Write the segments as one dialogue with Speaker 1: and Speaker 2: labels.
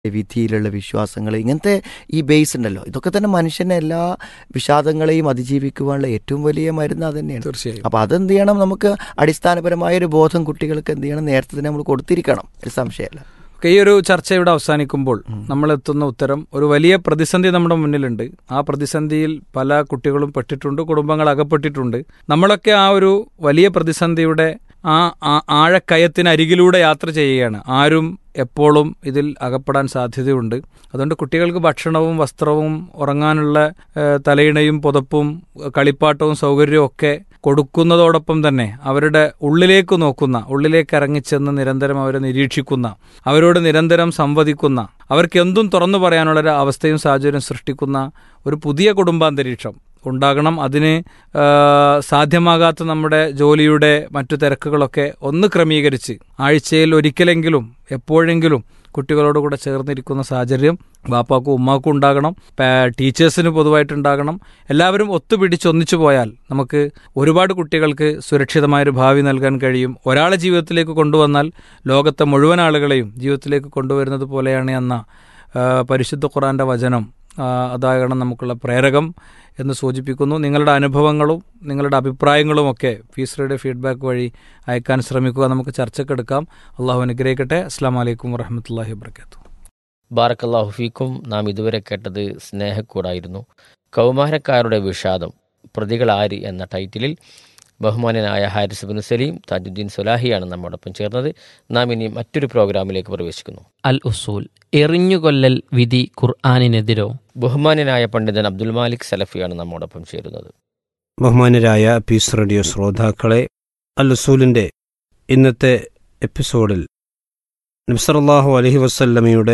Speaker 1: വിധിയിലുള്ള വിശ്വാസങ്ങൾ ഇങ്ങനത്തെ ഈ ബേസ് ഉണ്ടല്ലോ ഇതൊക്കെ തന്നെ മനുഷ്യനെ എല്ലാ വിഷാദങ്ങളെയും അതിജീവിക്കുവാനുള്ള ഏറ്റവും വലിയ മരുന്ന് അത് തന്നെയാണ്
Speaker 2: തീർച്ചയായും
Speaker 1: അപ്പോൾ അതെന്ത് ചെയ്യണം നമുക്ക് അടിസ്ഥാനപരമായ ഒരു ബോധം കുട്ടികൾക്ക് എന്ത് ചെയ്യണം നേരത്തെ തന്നെ നമ്മൾ കൊടുത്തിരിക്കണം ഒരു സംശയമല്ല
Speaker 2: ഓക്കെ, ഈ ഒരു ചർച്ച ഇവിടെ അവസാനിക്കുമ്പോൾ നമ്മൾ എത്തുന്ന ഉത്തരം ഒരു വലിയ പ്രതിസന്ധി നമ്മുടെ മുന്നിലുണ്ട് ആ പ്രതിസന്ധിയിൽ പല കുട്ടികളും പെട്ടിട്ടുണ്ട് കുടുംബങ്ങൾ അകപ്പെട്ടിട്ടുണ്ട് നമ്മളൊക്കെ ആ ഒരു വലിയ പ്രതിസന്ധിയുടെ ആ ആ- ആഴക്കയത്തിനരികിലൂടെ യാത്ര ചെയ്യുകയാണ് ആരും എപ്പോഴും ഇതിൽ അകപ്പെടാൻ സാധ്യതയുണ്ട് അതുകൊണ്ട് കുട്ടികൾക്ക് ഭക്ഷണവും വസ്ത്രവും ഉറങ്ങാനുള്ള ഏഹ്, തലയിണയും പുതപ്പും കളിപ്പാട്ടവും സൗകര്യവും ഒക്കെ കൊടുക്കുന്നതോടൊപ്പം തന്നെ അവരുടെ ഉള്ളിലേക്ക് നോക്കുന്ന ഉള്ളിലേക്ക് ഇറങ്ങിച്ചെന്ന് നിരന്തരം അവരെ നിരീക്ഷിക്കുന്ന അവരോട് നിരന്തരം സംവദിക്കുന്ന അവർക്ക് എന്തും തുറന്നു പറയാനുള്ള ഒരു അവസ്ഥയും സാഹചര്യം സൃഷ്ടിക്കുന്ന ഒരു പുതിയ കുടുംബാന്തരീക്ഷം ഉണ്ടാകണം അതിന് ആ, സാധ്യമാകാത്ത നമ്മുടെ ജോലിയുടെ മറ്റു തിരക്കുകളൊക്കെ ഒന്ന് ക്രമീകരിച്ച് ആഴ്ചയിൽ ഒരിക്കലെങ്കിലും എപ്പോഴെങ്കിലും കുട്ടികളോട് കൂടെ ചേർന്നിരിക്കുന്ന സാഹചര്യം ബാപ്പാക്കും ഉമ്മാക്കും ഉണ്ടാകണം പാ- ടീച്ചേഴ്സിന് പൊതുവായിട്ടുണ്ടാകണം എല്ലാവരും ഒത്തുപിടിച്ച് ഒന്നിച്ചു പോയാൽ നമുക്ക് ഒരുപാട് കുട്ടികൾക്ക് സുരക്ഷിതമായൊരു ഭാവി നൽകാൻ കഴിയും ഒരാളെ ജീവിതത്തിലേക്ക് കൊണ്ടുവന്നാൽ ലോകത്തെ മുഴുവൻ ആളുകളെയും ജീവിതത്തിലേക്ക് കൊണ്ടുവരുന്നത് പോലെയാണ് എന്ന ആ, പരിശുദ്ധ ഖുറാന്റെ വചനം ആ, അതാകണം നമുക്കുള്ള പ്രേരകം എന്ന് സൂചിപ്പിക്കുന്നു നിങ്ങളുടെ അനുഭവങ്ങളും നിങ്ങളുടെ അഭിപ്രായങ്ങളും ഒക്കെ ഫീസറുടെ ഫീഡ്ബാക്ക് വഴി അയക്കാൻ ശ്രമിക്കുക നമുക്ക് ചർച്ചക്കെടുക്കാം അള്ളാഹു അനുഗ്രഹിക്കട്ടെ അസ്സാം വലൈക്കും വറഹമത്തല്ലാഹി വാബർക്കാത്തു
Speaker 3: ബാറക്കല്ലാഹു ഫീക്കും നാം ഇതുവരെ കേട്ടത് സ്നേഹക്കൂടായിരുന്നു കൗമാരക്കാരുടെ വിഷാദം പ്രതികൾ ആര് എന്ന ടൈറ്റിലിൽ ബഹുമാനനായ ഹാരിസ് ബിൻ സലീം താജുദ്ദീൻ സുലാഹിയാണ് നമ്മോടൊപ്പം ചേർന്നത് നാം ഇനി മറ്റൊരു പ്രോഗ്രാമിലേക്ക് പ്രവേശിക്കുന്നു
Speaker 4: അൽ ഉസൂൽ എറിഞ്ഞുകൊല്ലൽ വിധി ഖുർആാനിനെതിരോ
Speaker 3: ബഹുമാനനായ പണ്ഡിതൻ അബ്ദുൽ മാലിക് സലഫിയാണ് നമ്മോടൊപ്പം ചേരുന്നത്
Speaker 5: ബഹുമാനരായ പീസ് റേഡിയോ ശ്രോതാക്കളെ അൽ ഉസൂലിൻ്റെ ഇന്നത്തെ എപ്പിസോഡിൽ നബ്സറല്ലാഹു അലഹി വസല്ലമയുടെ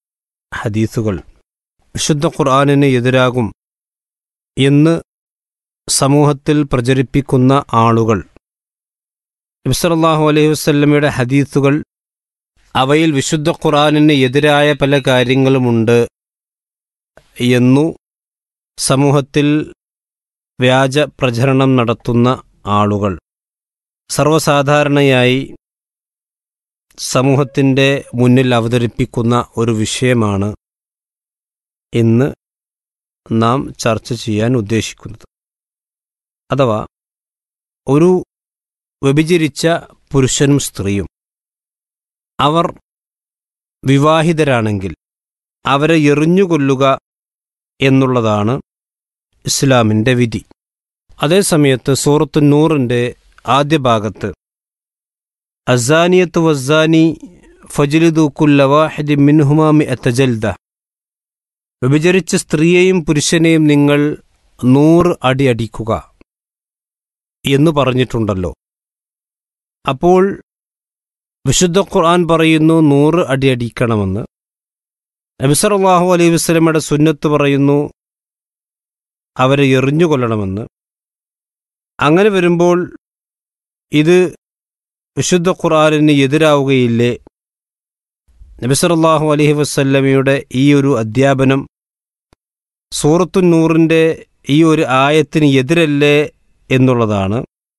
Speaker 5: ഹദീസുകൾ വിശുദ്ധ ഖുർആാനിന് എതിരാകും എന്ന് സമൂഹത്തിൽ പ്രചരിപ്പിക്കുന്ന ആളുകൾ നബ്സറല്ലാഹു അലഹി വസല്ലമയുടെ ഹദീസുകൾ അവയിൽ വിശുദ്ധ ഖുർആാനിന് എതിരായ പല കാര്യങ്ങളുമുണ്ട് എന്നു സമൂഹത്തിൽ വ്യാജ പ്രചരണം നടത്തുന്ന ആളുകൾ സർവ്വസാധാരണയായി സമൂഹത്തിൻ്റെ മുന്നിൽ അവതരിപ്പിക്കുന്ന ഒരു വിഷയമാണ് ഇന്ന് നാം ചർച്ച ചെയ്യാൻ ഉദ്ദേശിക്കുന്നത് അഥവാ ഒരു വ്യഭിചരിച്ച പുരുഷനും സ്ത്രീയും അവർ വിവാഹിതരാണെങ്കിൽ അവരെ എറിഞ്ഞുകൊല്ലുക എന്നുള്ളതാണ് ഇസ്ലാമിൻ്റെ വിധി അതേസമയത്ത് സൂറത്തു നൂറിൻ്റെ ആദ്യ ഭാഗത്ത് അസാനിയത്ത് വസാനി ഫജിലിദു കുല്ലവാഹിദി മിൻഹുമാമി അത്തജൽദ വ്യഭിചരിച്ച സ്ത്രീയെയും പുരുഷനെയും നിങ്ങൾ നൂറ് അടി അടിക്കുക എന്ന് പറഞ്ഞിട്ടുണ്ടല്ലോ അപ്പോൾ വിശുദ്ധ ഖുർആൻ പറയുന്നു നൂറ് അടി അടിക്കണമെന്ന് നബിസറല്ലാഹു അലൈഹി വസ്ലമയുടെ സുന്നത്ത് പറയുന്നു അവരെ എറിഞ്ഞു കൊല്ലണമെന്ന് അങ്ങനെ വരുമ്പോൾ ഇത് വിശുദ്ധ ഖുർആാനിന് എതിരാവുകയില്ലേ നബിസറല്ലാഹു അലഹി വസ്ല്ലമയുടെ ഈ ഒരു അധ്യാപനം സൂറത്തു നൂറിൻ്റെ ഈ ഒരു ആയത്തിന് എതിരല്ലേ എന്നുള്ളതാണ്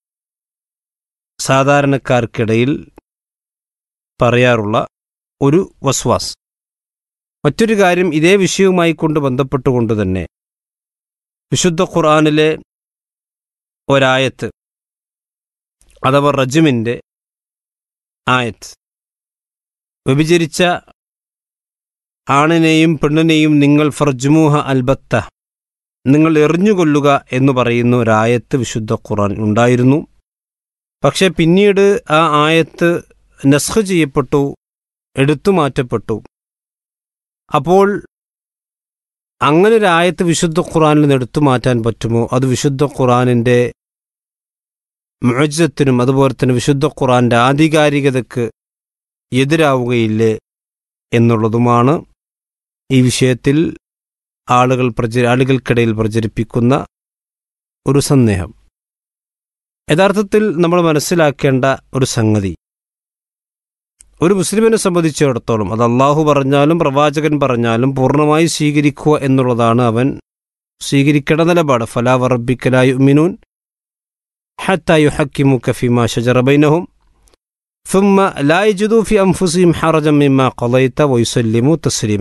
Speaker 5: സാധാരണക്കാർക്കിടയിൽ പറയാറുള്ള ഒരു വസ്വാസ് മറ്റൊരു കാര്യം ഇതേ വിഷയവുമായി കൊണ്ട് ബന്ധപ്പെട്ടുകൊണ്ട് തന്നെ വിശുദ്ധ ഖുർആാനിലെ ഒരായത്ത് അഥവാ റജുമിൻ്റെ ആയത്ത് വ്യഭിചരിച്ച ആണിനെയും പെണ്ണിനെയും നിങ്ങൾ ഫർജുമൂഹ അൽബത്ത നിങ്ങൾ എറിഞ്ഞുകൊല്ലുക എന്ന് പറയുന്ന ഒരായത്ത് വിശുദ്ധ ഖുർആൻ ഉണ്ടായിരുന്നു പക്ഷെ പിന്നീട് ആ ആയത്ത് നസ്ഖ് ചെയ്യപ്പെട്ടു എടുത്തു മാറ്റപ്പെട്ടു അപ്പോൾ അങ്ങനെ ഒരു ആയത്ത് വിശുദ്ധ ഖുറാനിൽ നിന്ന് എടുത്തു മാറ്റാൻ പറ്റുമോ അത് വിശുദ്ധ ഖുറാനിൻ്റെ മുഴജത്തിനും അതുപോലെ തന്നെ വിശുദ്ധ ഖുറാന്റെ ആധികാരികതയ്ക്ക് എതിരാവുകയില്ലേ എന്നുള്ളതുമാണ് ഈ വിഷയത്തിൽ ആളുകൾ പ്രച ആളുകൾക്കിടയിൽ പ്രചരിപ്പിക്കുന്ന ഒരു സന്ദേഹം യഥാർത്ഥത്തിൽ നമ്മൾ മനസ്സിലാക്കേണ്ട ഒരു സംഗതി ഒരു മുസ്ലിമിനെ സംബന്ധിച്ചിടത്തോളം അത് അള്ളാഹു പറഞ്ഞാലും പ്രവാചകൻ പറഞ്ഞാലും പൂർണ്ണമായി സ്വീകരിക്കുക എന്നുള്ളതാണ് അവൻ സ്വീകരിക്കേണ്ട നിലപാട് ഫലാ വറബിക്കലായു മിനൂൻ ഹത്തായു ഹക്കിമു കഫിമ ഷജറബൈനഹും ثم لا يجدوا في أنفسهم حرجا مما قضيت ويسلموا تسليما